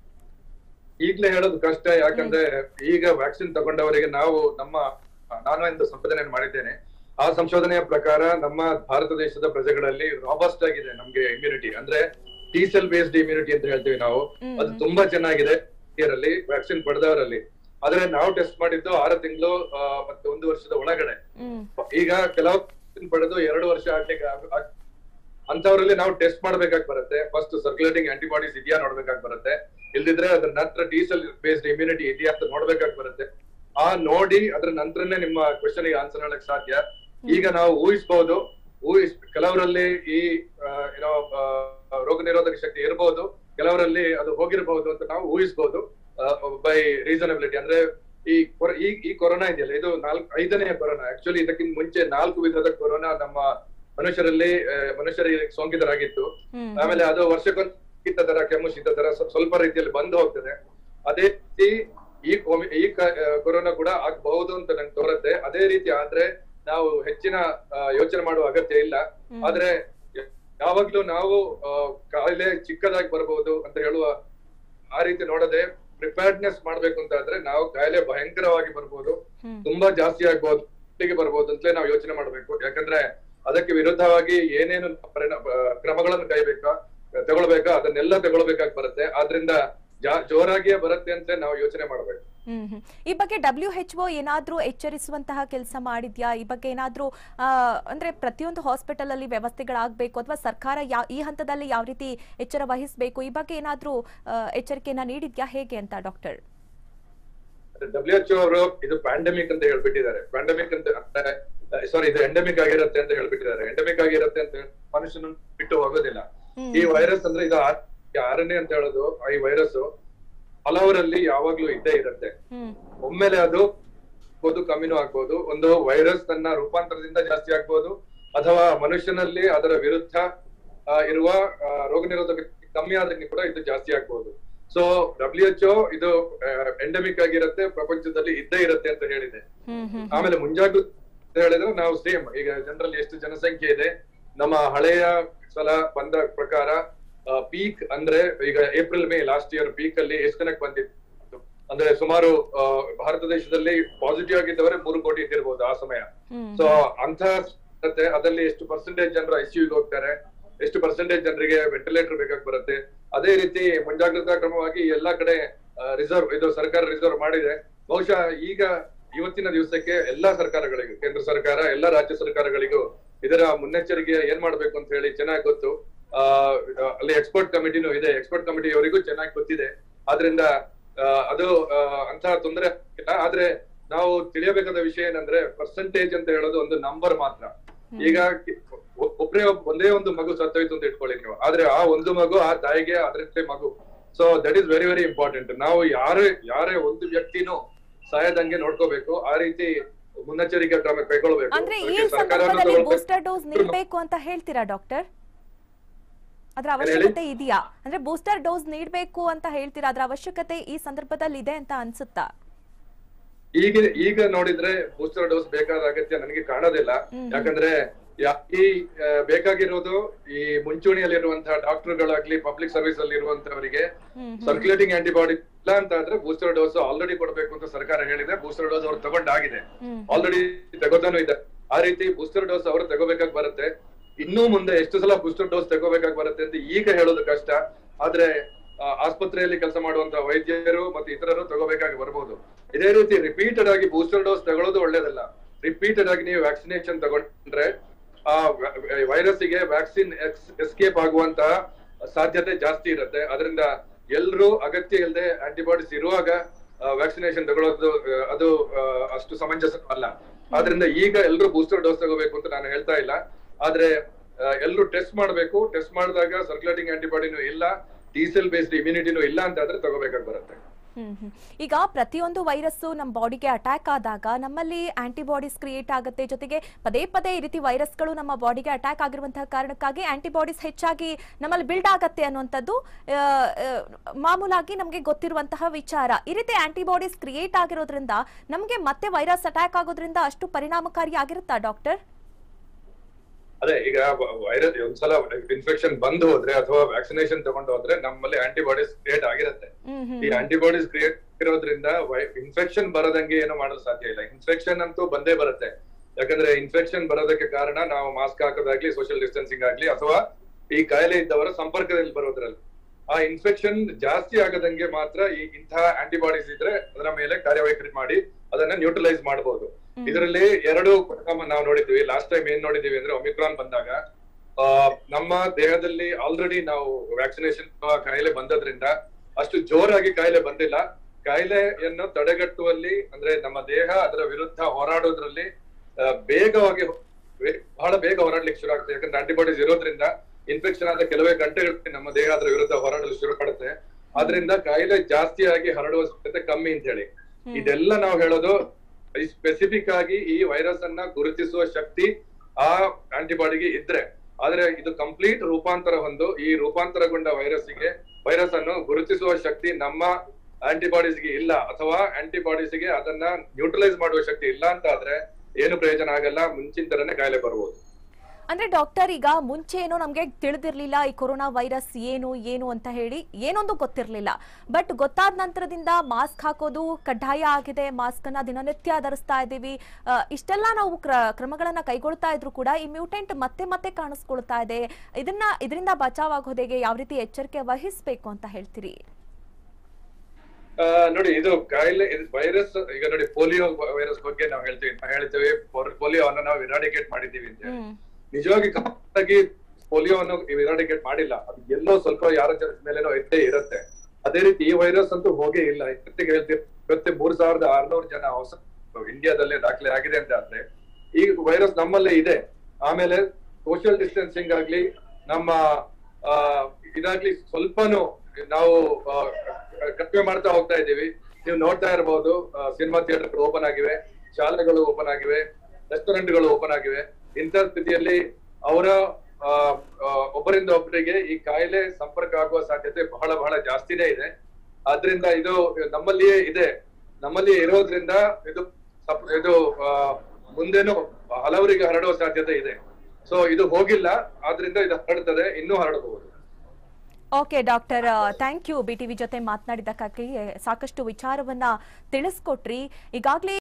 ಈಗ್ಲೇ ಹೇಳೋದು ಕಷ್ಟ ಯಾಕಂದ್ರೆ ಈಗ ವ್ಯಾಕ್ಸಿನ್ ತಗೊಂಡವರಿಗೆ ನಾವು ನಮ್ಮ ನಾನು ಒಂದು ಸಂಶೋಧನೆ ಮಾಡಿದ್ದೇನೆ ಆ ಸಂಶೋಧನೆಯ ಪ್ರಕಾರ ನಮ್ಮ ಭಾರತ ದೇಶದ ಪ್ರಜೆಗಳಲ್ಲಿ ರಾಬಸ್ಟ್ ಆಗಿದೆ ನಮ್ಗೆ ಇಮ್ಯುನಿಟಿ ಅಂದ್ರೆ ಟಿ ಸೆಲ್ ಬೇಸ್ಡ್ ಇಮ್ಯುನಿಟಿ ಅಂತ ಹೇಳ್ತೀವಿ ನಾವು ಹ್ಮ್. ಅದು ತುಂಬಾ ಚೆನ್ನಾಗಿದೆ ಇದರಲ್ಲಿ ವ್ಯಾಕ್ಸಿನ್ ಪಡೆದವರಲ್ಲಿ ಆದ್ರೆ ನಾವು ಟೆಸ್ಟ್ ಮಾಡಿದ್ದು ಆರು ತಿಂಗಳು ಮತ್ತೆ ಒಂದು ವರ್ಷದ ಒಳಗಡೆ ಹ್ಮ್ ಈಗ ಕೆಲವು vaccine ಪಡೆದು ಎರಡು ವರ್ಷ ಆಗ್ಲಿಕ್ಕೆ ಆಗ್- ಆಗ್- ಅಂತವರಲ್ಲಿ ನಾವು ಟೆಸ್ಟ್ ಮಾಡ್ಬೇಕಾಗಿ ಬರುತ್ತೆ ಫಸ್ಟ್ ಸರ್ಕ್ಯುಲೇಟಿಂಗ್ ಆಂಟಿಬಾಡೀಸ್ ಇದೆಯಾ ನೋಡ್ಬೇಕಾಗಿ ಬರುತ್ತೆ ಇಲ್ದಿದ್ರೆ ಅದ್ರ ನಂತರ ಟಿ ಸೆಲ್ ಬೇಸ್ಡ್ ಇಮ್ಯುನಿಟಿ ಇದೆಯಾ ಅಂತ ನೋಡ್ಬೇಕಾಗಿ ಬರುತ್ತೆ ಆ ನೋಡಿ ಅದ್ರ ನಂತರನೇ ನಿಮ್ಮ ಕ್ವಶನ್ ಗೆ ಆನ್ಸರ್ ಹೇಳಕ್ ಸಾಧ್ಯ ಈಗ ನಾವು ಊಹಿಸಬಹುದು ಊಹಿಸ್ ಕೆಲವರಲ್ಲಿ ಈ ಏನೋ ರೋಗ ನಿರೋಧಕ ಶಕ್ತಿ ಇರಬಹುದು ಕೆಲವರಲ್ಲಿ ಅದು ಹೋಗಿರಬಹುದು ಅಂತ ನಾವು ಊಹಿಸಬಹುದು ಬೈ ರೀಸನಬಿಲಿಟಿ ಅಂದ್ರೆ ಈ ಕೊರ- ಈ ಈ ಕೊರೋನಾ ಇದೆಯಲ್ಲ ಇದು ನಾಲ್ಕು ಐದನೇ ಕೊರೋನಾ ಆಕ್ಚುಲಿ ಇದಕ್ಕಿಂತ ಮುಂಚೆ ನಾಲ್ಕು ವಿಧದ ಕೊರೋನಾ ನಮ್ಮ ಮನುಷ್ಯರಲ್ಲಿ ಆ, ಮನುಷ್ಯರಿಗೆ ಸೋಂಕಿತರಾಗಿತ್ತು ಹ್ಮ್ ಆಮೇಲೆ ಅದು ವರ್ಷಕ್ಕೊಂದು ಶೀತ ತರ ಕೆಮ್ಮು ಶೀತ ತರ ಸ್ವ- ಸ್ವಲ್ಪ ರೀತಿಯಲ್ಲಿ ಬಂದು ಹೋಗ್ತದೆ ಅದೇ ರೀತಿ ಈ ಕೋವಿ- ಈ ಕ- ಆ, ಕೊರೋನಾ ಕೂಡ ಆಗ್ಬಹುದು ಅಂತ ನಂಗೆ ತೋರುತ್ತೆ ಅದೇ ರೀತಿ ಆದ್ರೆ ನಾವು ಹೆಚ್ಚಿನ ಆ, ಯೋಚನೆ ಮಾಡುವ ಅಗತ್ಯ ಇಲ್ಲ ಹ್ಮ್. ಆದ್ರೆ ಯಾವಾಗ್ಲೂ ನಾವು ಆ, ಕಾಯಿಲೆ ಚಿಕ್ಕದಾಗಿ ಬರಬಹುದು ಅಂತ ಹೇಳುವ ಆ ರೀತಿ ನೋಡದೆ ಪ್ರಿಪೇರ್ಡ್ನೆಸ್ ಮಾಡ್ಬೇಕು ಅಂತ ಆದ್ರೆ ನಾವು ಕಾಯಿಲೆ ಭಯಂಕರವಾಗಿ ಬರ್ಬೋದು ಹ್ಮ್ ತುಂಬಾ ಜಾಸ್ತಿ ಆಗ್ಬೋದು ಒಟ್ಟಿಗೆ ಬರ್ಬೋದು ಅಂತಲೇ ನಾವು ಯೋಚನೆ ಮಾಡ್ಬೇಕು ಯಾಕಂದ್ರೆ ಅದಕ್ಕೆ ವಿರುದ್ಧವಾಗಿ ಏನೇನು ಪರಿಣಾಮ ಆ, ಕ್ರಮಗಳನ್ನು ಕೈಬೇಕಾ ತಗೊಳ್ಬೇಕಾ ಅದನ್ನೆಲ್ಲ ತಗೊಳ್ಬೇಕಾಗಿ ಬರುತ್ತೆ ಆದ್ರಿಂದ ಜಾ- ಜೋರಾಗಿಯೇ ಬರುತ್ತೆ ಅಂತ ನಾವು ಯೋಚನೆ ಮಾಡ್ಬೇಕು ಹ್ಮ್ ಹ್ಮ್. ಈ ಬಗ್ಗೆ ಡಬ್ಲ್ಯೂ ಎಚ್ ಒ ಏನಾದ್ರೂ ಎಚ್ಚರಿಸುವಂತಹ ಕೆಲಸ ಮಾಡಿದ್ಯಾ ಈ ಬಗ್ಗೆ ಏನಾದ್ರೂ ಆ, ಅಂದ್ರೆ ಪ್ರತಿಯೊಂದು ಹಾಸ್ಪಿಟಲ್ ಅಲ್ಲಿ ವ್ಯವಸ್ಥೆಗಳಾಗಬೇಕು ಅಥವಾ ಸರ್ಕಾರ ಯಾ ಈ ಹಂತದಲ್ಲಿ ಯಾವ ರೀತಿ ಎಚ್ಚರ ವಹಿಸಬೇಕು ಈ ಬಗ್ಗೆ ಏನಾದ್ರೂ ಆ, ಎಚ್ಚರಿಕೆಯನ್ನ ನೀಡಿದ್ಯಾ ಹೇಗೆ ಅಂತ ಡಾಕ್ಟರ್ ಡಬ್ಲ್ಯೂ ಎಚ್ ಅವರು ಇದು ಪ್ಯಾಂಡಮಿಕ್ ಅಂತ ಹೇಳ್ಬಿಟ್ಟಿದ್ದಾರೆ ಪ್ಯಾಂಡಮಿಕ್ ಅಂತ ಸಾರಿ ಇದು ಎಂಡಮಿಕ್ ಆಗಿರುತ್ತೆ ಅಂತ ಹೇಳ್ಬಿಟ್ಟಿದ್ದಾರೆ ಎಂಡಮಿಕ್ ಆಗಿರುತ್ತೆ ಅಂತ ಹೇಳಿ ಮನುಷ್ಯನ ಬಿಟ್ಟು ಹೋಗೋದಿಲ್ಲ ಹ್ಮ್. ಈ ವೈರಸ್ ಅಂದ್ರೆ ಇದು ಆ- ಆರನೇ ಅಂತ ಹೇಳೋದು ಆ ಈ ವೈರಸ್ ಹಲವರಲ್ಲಿ ಯಾವಾಗ್ಲೂ ಇದ್ದೇ ಇರುತ್ತೆ ಹ್ಮ್ ಒಮ್ಮೆಲೆ ಅದು ಆಗ್ಬೋದು ಕಮ್ಮಿನೂ ಆಗ್ಬೋದು ಒಂದು ವೈರಸ್ ತನ್ನ ರೂಪಾಂತರದಿಂದ ಜಾಸ್ತಿ ಆಗ್ಬೋದು ಅಥವಾ ಮನುಷ್ಯನಲ್ಲಿ ಅದರ ವಿರುದ್ಧ ಆ, ಇರುವ ಆ, ರೋಗ ನಿರೋಧಕ ಶಕ್ತಿ ಕಮ್ಮಿ ಆದ್ರೆ ಕೂಡ ಇದು ಜಾಸ್ತಿ ಆಗ್ಬೋದು ಸೊ ಡಬ್ಲ್ಯೂ ಎಚ್ ಇದು ಎಂಡಮಿಕ್ ಆಗಿರುತ್ತೆ ಪ್ರಪಂಚದಲ್ಲಿ ಇದ್ದೇ ಇರುತ್ತೆ ಅಂತ ಹೇಳಿದೆ ಹ್ಮ್ ಹ್ಮ್ ಆಮೇಲೆ ಮುಂಜಾಗ್ರತೆ ಅಂತ ಹೇಳಿದ್ರೆ ನಾವು ಸೇಮ್ ಈಗ ಜನರಲ್ಲಿ ಎಷ್ಟು ಜನಸಂಖ್ಯೆ ಇದೆ ನಮ್ಮ ಹಳೆಯ ಸಲ ಬಂದ ಪ್ರಕಾರ ಪೀಕ್ ಅಂದ್ರೆ ಈಗ April May last year peak ಅಲ್ಲಿ ಎಷ್ಟು ಜನಕ್ಕೆ ಬಂದಿತ್ತು ಅಂದ್ರೆ ಸುಮಾರು ಆ, ಭಾರತ ದೇಶದಲ್ಲಿ ಪಾಸಿಟಿವ್ ಆಗಿದ್ದವರೇ ಮೂರು ಕೋಟಿ ಇದ್ದಿರ್ಬೋದು ಆ ಸಮಯ ಹ್ಮ್ ಸೊ ಅಂತ ಮತ್ತೆ ಅದಲ್ಲಿ ಎಷ್ಟು ಪರ್ಸೆಂಟೇಜ್ ಜನರು ಐಸಿಯುಗೆ ಹೋಗ್ತಾರೆ ಎಷ್ಟು ಪರ್ಸೆಂಟೇಜ್ ಜನರಿಗೆ ವೆಂಟಿಲೇಟರ್ ಬೇಕಾಗಿ ಬರುತ್ತೆ ಅದೇ ರೀತಿ ಮುಂಜಾಗ್ರತಾ ಕ್ರಮವಾಗಿ ಎಲ್ಲಾ ಕಡೆ ರಿಸರ್ವ್ ಇದು ಸರ್ಕಾರ ರಿಸರ್ವ್ ಮಾಡಿದೆ ಬಹುಶಃ ಈಗ ಇವತ್ತಿನ ದಿವಸಕ್ಕೆ ಎಲ್ಲಾ ಸರ್ಕಾರಗಳಿಗೂ ಕೇಂದ್ರ ಸರ್ಕಾರ ಎಲ್ಲಾ ರಾಜ್ಯ ಸರ್ಕಾರಗಳಿಗೂ ಇದರ ಮುನ್ನೆಚ್ಚರಿಕೆ ಏನ್ ಮಾಡ್ಬೇಕು ಅಂತ ಹೇಳಿ ಚೆನ್ನಾಗಿ ಗೊತ್ತು ಆ ಅಲ್ಲಿ ಎಕ್ಸ್ಪರ್ಟ್ ಕಮಿಟಿನೂ ಇದೆ ಎಕ್ಸ್ಪರ್ಟ್ ಕಮಿಟಿ ಅವರಿಗೂ ಚೆನ್ನಾಗಿ ಗೊತ್ತಿದೆ ಆದ್ರಿಂದ ಆ, ಅದು ಆ, ಅಂತಹ ತೊಂದರೆ ಇಲ್ಲ ಆದ್ರೆ ನಾವು ತಿಳಿಯಬೇಕಾದ ವಿಷಯ ಏನಂದ್ರೆ ಪರ್ಸೆಂಟೇಜ್ ಅಂತ ಹೇಳೋದು ಒಂದು ನಂಬರ್ ಮಾತ್ರ ಈಗ ಒ- ಒಬ್ರೇ ಒಬ್- ಒಂದೇ ಒಂದು ಮಗು ಸತ್ತೋಯ್ತು ಅಂತ ಇಟ್ಕೊಳ್ಳಿ ನೀವು ಆದ್ರೆ ಆ ಒಂದು ಮಗು ಆ ತಾಯಿಗೆ ಅದರಷ್ಟೇ ಮಗು so that is very very important ನಾವು ಯಾರೇ ಯಾರೇ ಒಂದು ವ್ಯಕ್ತಿನೂ ಸಾಯದಂಗೆ ನೋಡ್ಕೋಬೇಕು ಆ ರೀತಿ ಮುನ್ನೆಚ್ಚರಿಕೆ ಕ್ರಮ ಕೈಗೊಳ್ಬೇಕು ಅಂದ್ರೆ ಈ ಅದಕ್ಕೆ ಸರ್ಕಾರನೂ ಸಂದರ್ಭದಲ್ಲಿ ತಗೊಳ್ಬೇಕು. ಬೂಸ್ಟರ್ ಡೋಸ್ ನೀಡಬೇಕು ಅಂತ ಹೇಳ್ತೀರಾ ಡಾಕ್ಟರ್ ಅದ್ರ ಅವಶ್ಯಕತೆ ಇದೆಯಾ ಅಂದ್ರೆ ಬೂಸ್ಟರ್ ಡೋಸ್ ನೀಡಬೇಕು ಅಂತ ಹೇಳ್ತೀರಾ ಅದ್ರ ಅವಶ್ಯಕತೆ ಈ ಸಂದರ್ಭದಲ್ಲಿ ಇದೆ ಅಂತ ಅನ್ಸುತ್ತಾ ಈಗ ಈಗ ನೋಡಿದ್ರೆ ಬೂಸ್ಟರ್ ಡೋಸ್ ಬೇಕಾದ ಅಗತ್ಯ ನನಗೆ ಕಾಣೋದಿಲ್ಲ ಹ್ಮ್. ಯಾಕಂದ್ರೆ ಯಾ- ಈ ಆ, ಬೇಕಾಗಿರೋದು ಈ ಮುಂಚೂಣಿಯಲ್ಲಿರುವಂತಹ ಡಾಕ್ಟರ್ಗಳಾಗ್ಲಿ ಪಬ್ಲಿಕ್ ಸರ್ವಿಸ್ ಅಲ್ಲಿ ಇರುವಂತವರಿಗೆ ಹ್ಮ್ ಹ್ಮ್. ಸರ್ಕ್ಯುಲೇಟಿಂಗ್ ಆಂಟಿಬಾಡಿ ಇಲ್ಲ ಅಂತ ಆದ್ರೆ ಬೂಸ್ಟರ್ ಡೋಸ್ ಆಲ್ರೆಡಿ ಕೊಡಬೇಕು ಅಂತ ಸರ್ಕಾರ ಹೇಳಿದೆ ಬೂಸ್ಟರ್ ಡೋಸ್ ಅವ್ರು ತಗೊಂಡಾಗಿದೆ ಹ್ಮ್ ಆಲ್ರೆಡಿ ತಗೋತಾನು ಇದೆ ಆ ರೀತಿ ಬೂಸ್ಟರ್ ಡೋಸ್ ಅವರು ತಗೋಬೇಕಾಗಿ ಬರುತ್ತೆ ಇನ್ನೂ ಮುಂದೆ ಎಷ್ಟು ಸಲ ಬೂಸ್ಟರ್ ಡೋಸ್ ತಗೋಬೇಕಾಗಿ ಬರುತ್ತೆ ಅಂತ ಈಗ ಹೇಳೋದು ಕಷ್ಟ ಆದ್ರೆ ಆ, ಆಸ್ಪತ್ರೆಯಲ್ಲಿ ಕೆಲಸ ಮಾಡುವಂತ ವೈದ್ಯರು ಮತ್ತೆ ಇತರರು ತಗೋಬೇಕಾಗಿ ಬರ್ಬೋದು ಇದೇ ರೀತಿ ರಿಪೀಟೆಡ್ ಆಗಿ ಬೂಸ್ಟರ್ ಡೋಸ್ ತಗೊಳ್ಳೋದು ಒಳ್ಳೇದಲ್ಲ ರಿಪೀಟೆಡ್ ಆಗಿ ನೀವು ವ್ಯಾಕ್ಸಿನೇಷನ್ ತಗೊಂಡ್ರೆ ಆ ವೈರಸ್ ಗೆ ವ್ಯಾಕ್ಸಿನ್ ಎಸ್ಕೇಪ್ ಆಗುವಂತಹ ಸಾಧ್ಯತೆ ಜಾಸ್ತಿ ಇರುತ್ತೆ ಅದರಿಂದ ಎಲ್ರೂ ಅಗತ್ಯ ಇಲ್ಲದೆ ಆಂಟಿಬಾಡೀಸ್ ಇರುವಾಗ ವ್ಯಾಕ್ಸಿನೇಷನ್ ತಗೊಳ್ಳೋದು ಆ, ಅದು ಆ, ಅಷ್ಟು ಸಮಂಜಸ ಅಲ್ಲ ಆದ್ರಿಂದ ಈಗ ಎಲ್ರು ಬೂಸ್ಟರ್ ಡೋಸ್ ತಗೋಬೇಕು ಅಂತ ನಾನು ಹೇಳ್ತಾ ಇಲ್ಲ ಆದ್ರೆ ಎಲ್ಲರೂ ಟೆಸ್ಟ್ ಮಾಡಬೇಕು ಟೆಸ್ಟ್ ಮಾಡಿದಾಗ ಸರ್ಕ್ಯುಲೇಟಿಂಗ್ ಆಂಟಿಬಾಡಿನೂ ಇಲ್ಲ ಟಿ ಸೆಲ್ ಬೇಸ್ಡ್ ಇಮ್ಯುನಿಟಿನೂ ಇಲ್ಲ ಅಂತ ಆದ್ರೆ ತಗೋಬೇಕಾಗಿ ಬರುತ್ತೆ ಹ್ಮ್ ಹ್ಮ್. ಈಗ ಪ್ರತಿಯೊಂದು ವೈರಸ್ಸು ನಮ್ಮ ಬಾಡಿಗೆ ಅಟ್ಯಾಕ್ ಆದಾಗ ನಮ್ಮಲ್ಲಿ ಆಂಟಿಬಾಡೀಸ್ ಕ್ರಿಯೇಟ್ ಆಗುತ್ತೆ ಜೊತೆಗೆ ಪದೇ ಪದೇ ಈ ರೀತಿ ವೈರಸ್ಗಳು ನಮ್ಮ ಬಾಡಿಗೆ ಅಟ್ಯಾಕ್ ಆಗಿರುವಂತಹ ಕಾರಣಕ್ಕಾಗಿ ಆಂಟಿಬಾಡೀಸ್ ಹೆಚ್ಚಾಗಿ ನಮ್ಮಲ್ಲಿ ಬಿಲ್ಡ್ ಆಗತ್ತೆ ಅನ್ನುವಂಥದ್ದು ಆ, ಆ, ಮಾಮೂಲಾಗಿ ನಮಗೆ ಗೊತ್ತಿರುವಂತಹ ವಿಚಾರ ಈ ರೀತಿ ಆಂಟಿಬಾಡೀಸ್ ಕ್ರಿಯೇಟ್ ಆಗಿರೋದ್ರಿಂದ ನಮಗೆ ಮತ್ತೆ ವೈರಸ್ ಅಟ್ಯಾಕ್ ಆಗೋದ್ರಿಂದ ಅಷ್ಟು ಪರಿಣಾಮಕಾರಿ ಆಗಿರುತ್ತಾ ಡಾಕ್ಟರ್ ಅದೇ ಈಗ ವೈರಸ್ ಒಂದ್ಸಲ ಇನ್ಫೆಕ್ಷನ್ ಬಂದು ಹೋದ್ರೆ ಅಥವಾ ವ್ಯಾಕ್ಸಿನೇಷನ್ ತಗೊಂಡು ಹೋದ್ರೆ ನಮ್ಮಲ್ಲಿ ಆಂಟಿಬಾಡೀಸ್ ಕ್ರಿಯೇಟ್ ಆಗಿರುತ್ತೆ ಹ್ಮ್ ಹ್ಮ್ ಈ ಆಂಟಿಬಾಡೀಸ್ ಕ್ರಿಯೇಟ್ ಇರೋದ್ರಿಂದ ಇನ್ಫೆಕ್ಷನ್ ಬರದಂಗೆ ಏನು ಮಾಡಲು ಸಾಧ್ಯ ಇಲ್ಲ ಇನ್ಫೆಕ್ಷನ್ ಅಂತೂ ಬಂದೇ ಬರುತ್ತೆ ಯಾಕಂದ್ರೆ ಇನ್ಫೆಕ್ಷನ್ ಬರೋದಕ್ಕೆ ಕಾರಣ ನಾವು ಮಾಸ್ಕ್ ಹಾಕೋದಾಗ್ಲಿ ಸೋಷಿಯಲ್ ಡಿಸ್ಟೆನ್ಸಿಂಗ್ ಆಗ್ಲಿ ಅಥವಾ ಈ ಕಾಯಿಲೆ ಇದ್ದವರ ಸಂಪರ್ಕದಲ್ಲಿ ಬರೋದ್ರಲ್ಲಿ ಆ ಇನ್ಫೆಕ್ಷನ್ ಜಾಸ್ತಿ ಆಗದಂಗೆ ಮಾತ್ರ ಈ ಇಂತಹ ಆಂಟಿಬಾಡೀಸ್ ಇದ್ರೆ ಅದರ ಮೇಲೆ ಕಾರ್ಯವೈಖರಿ ಮಾಡಿ ಅದನ್ನ ನ್ಯೂಟ್ರಲೈಸ್ ಮಾಡಬಹುದು ಹ್ಮ್. ಇದರಲ್ಲಿ ಎರಡು ಪರಿಣಾಮ ನಾವು ನೋಡಿದ್ವಿ ಲಾಸ್ಟ್ ಟೈಮ್ ಏನ್ ನೋಡಿದೀವಿ ಅಂದ್ರೆ ಒಮಿಕ್ರಾನ್ ಬಂದಾಗ ಆ, ನಮ್ಮ ದೇಹದಲ್ಲಿ ಆಲ್ರೆಡಿ ನಾವು ವ್ಯಾಕ್ಸಿನೇಷನ್ ಕಾಯಿಲೆ ಬಂದದ್ರಿಂದ ಅಷ್ಟು ಜೋರಾಗಿ ಕಾಯಿಲೆ ಬಂದಿಲ್ಲ ಕಾಯಿಲೆಯನ್ನು ತಡೆಗಟ್ಟುವಲ್ಲಿ ಅಂದ್ರೆ ನಮ್ಮ ದೇಹ ಅದರ ವಿರುದ್ಧ ಹೋರಾಡೋದ್ರಲ್ಲಿ ಆ, ಬೇಗವಾಗಿ ಬೇ- ಬಹಳ ಬೇಗ ಹೊರಡ್ಲಿಕ್ಕೆ ಶುರು ಆಗ್ತದೆ ಯಾಕಂದ್ರೆ ಆಂಟಿಬಾಡೀಸ್ ಇರೋದ್ರಿಂದ ಇನ್ಫೆಕ್ಷನ್ ಆದ ಕೆಲವೇ ಗಂಟೆಗಳಲ್ಲಿ ನಮ್ಮ ದೇಹ ಅದರ ವಿರುದ್ಧ ಹೋರಾಡಲು ಶುರು ಮಾಡುತ್ತೆ ಆದ್ರಿಂದ ಕಾಯಿಲೆ ಜಾಸ್ತಿಯಾಗಿ ಹರಡುವ ಸಾಧ್ಯತೆ ಕಮ್ಮಿ ಅಂತ ಹೇಳಿ ಇದೆಲ್ಲ ನಾವು ಹೇಳೋದು ಸ್ಪೆಸಿಫಿಕ್ ಆಗಿ ಈ ವೈರಸ್ ಅನ್ನ ಗುರುತಿಸುವ ಶಕ್ತಿ ಆ ಆಂಟಿಬಾಡಿಗೆ ಇದ್ರೆ ಆದ್ರೆ ಇದು ಕಂಪ್ಲೀಟ್ ರೂಪಾಂತರ ಹೊಂದು ಈ ರೂಪಾಂತರಗೊಂಡ ವೈರಸ್ಗೆ ವೈರಸ್ ಅನ್ನು ಗುರುತಿಸುವ ಶಕ್ತಿ ನಮ್ಮ ಆಂಟಿಬಾಡೀಸ್ ಗೆ ಇಲ್ಲ ಅಥವಾ ಆಂಟಿಬಾಡೀಸ್ ಗೆ ಅದನ್ನ ನ್ಯೂಟ್ರಲೈಸ್ ಮಾಡುವ ಶಕ್ತಿ ಇಲ್ಲ ಅಂತ ಆದ್ರೆ ಏನು ಪ್ರಯೋಜನ ಆಗಲ್ಲ ಮುಂಚಿನ ತರನೇ ಕಾಯಿಲೆ ಬರ್ಬೋದು ಅಂದ್ರೆ ಡಾಕ್ಟರ್ ಈಗ ಮುಂಚೆ ಏನೋ ನಮ್ಗೆ ತಿಳಿದಿರ್ಲಿಲ್ಲ ಈ ಕೊರೋನಾ ವೈರಸ್ ಏನು ಏನು ಅಂತ ಹೇಳಿ ಏನೊಂದು ಗೊತ್ತಿರ್ಲಿಲ್ಲ ಬಟ್ ಗೊತ್ತಾದ ನಂತರದಿಂದ ಮಾಸ್ಕ್ ಹಾಕೋದು ಕಡ್ಡಾಯ ಆಗಿದೆ ಮಾಸ್ಕ್ ಅನ್ನ ದಿನನಿತ್ಯ ಧರಿಸ್ತಾ ಇದ್ದೀವಿ ಆ, ಇಷ್ಟೆಲ್ಲ ನಾವು ಕ್ರ- ಕ್ರಮಗಳನ್ನ ಕೈಗೊಳ್ತಾ ಇದ್ರು ಕೂಡ ಈ ಮ್ಯೂಟೆಂಟ್ ಮತ್ತೆ ಮತ್ತೆ ಕಾಣಿಸ್ಕೊಳ್ತಾ ಇದೆ ಇದನ್ನ ಇದರಿಂದ ಬಚಾವ್ ಆಗೋದಕ್ಕೆ ಯಾವ ರೀತಿ ಎಚ್ಚರಿಕೆ ವಹಿಸ್ಬೇಕು ಅಂತ ಹೇಳ್ತೀರಿ ಆ, ನೋಡಿ ಇದು ಕಾಯಿಲೆ ವೈರಸ್ ಈಗ ನೋಡಿ ಪೋಲಿಯೋ ವೈರಸ್ ಬಗ್ಗೆ ನಾವು ಹೇಳ್ತೀವಿ ನಾವು ಹೇಳ್ತೇವೆ ಪೋಲಿಯೋವನ್ನು ನಾವು ಇರಾಡಿಕೇಟ್ ಮಾಡಿದ್ದೀವಿ ಅಂತ ಹೇಳಿ ಹ್ಮ್ ನಿಜವಾಗಿ complete ಆಗಿ ಪೋಲಿಯೋವನ್ನು ಇರಾಡಿಕೇಟ್ ಮಾಡಿಲ್ಲ ಅದು ಎಲ್ಲೋ ಸ್ವಲ್ಪ ಯಾರ ಜನ ಮೇಲೇನೋ ಇದ್ದೇ ಇರುತ್ತೆ ಅದೇ ರೀತಿ ಈ ವೈರಸ್ ಅಂತೂ ಹೋಗೇ ಇಲ್ಲ ಇವತ್ತಿಗೆ ಹೇಳ್ತೀವಿ ಇವತ್ತೆ ಮೂರ್ ಸಾವಿರದ ಆರ್ನೂರು ಜನ ಹೊಸ ಇಂಡಿಯಾದಲ್ಲೇ ದಾಖಲೆ ಆಗಿದೆ ಅಂತ ಆದ್ರೆ ಈ ವೈರಸ್ ನಮ್ಮಲ್ಲೇ ಇದೆ ಆಮೇಲೆ ಸೋಷಿಯಲ್ ಡಿಸ್ಟೆನ್ಸಿಂಗ್ ಆಗ್ಲಿ ನಮ್ಮ ಆ, ಇದಾಗ್ಲಿ ಸ್ವಲ್ಪನೂ ನಾವು ಆ, ಕಡಿಮೆ ಮಾಡ್ತಾ ಹೋಗ್ತಾ ಇದ್ದೀವಿ ನೀವು ನೋಡ್ತಾ ಇರಬಹುದು ಸಿನಿಮಾ ಥಿಯೇಟರ್ ಓಪನ್ ಆಗಿವೆ ಶಾಲೆಗಳು ಓಪನ್ ಆಗಿವೆ ರೆಸ್ಟೋರೆಂಟ್ಗಳು ಓಪನ್ ಆಗಿವೆ ಇಂಥ ಸ್ಥಿತಿಯಲ್ಲಿ ಅವರ ಆ, ಆ, ಒಬ್ಬರಿಂದ ಒಬ್ಬರಿಗೆ ಈ ಕಾಯಿಲೆ ಸಂಪರ್ಕ ಆಗುವ ಸಾಧ್ಯತೆ ಬಹಳ ಬಹಳ ಜಾಸ್ತಿನೇ ಇದೆ ಆದ್ರಿಂದ ಇದು ನಮ್ಮಲ್ಲಿಯೇ ಇದೆ ನಮ್ಮಲ್ಲಿ ಇರೋದ್ರಿಂದ ಇದು ಸಪ್- ಇದು ಆ, ಮುಂದೇನು ಹಲವರಿಗೆ ಹರಡುವ ಸಾಧ್ಯತೆ ಇದೆ ಸೊ ಇದು ಹೋಗಿಲ್ಲ ಆದ್ರಿಂದ ಇದು ಹರಡ್ತದೆ ಇನ್ನೂ ಹರಡಬಹುದು okay doctor thank you B TV ಜೊತೆ ಮಾತನಾಡಿದ್ದಕ್ಕಾಗಿ ಸಾಕಷ್ಟು ವಿಚಾರವನ್ನ ತಿಳಿಸ್ಕೊಟ್ರಿ ಈಗಾಗಲೇ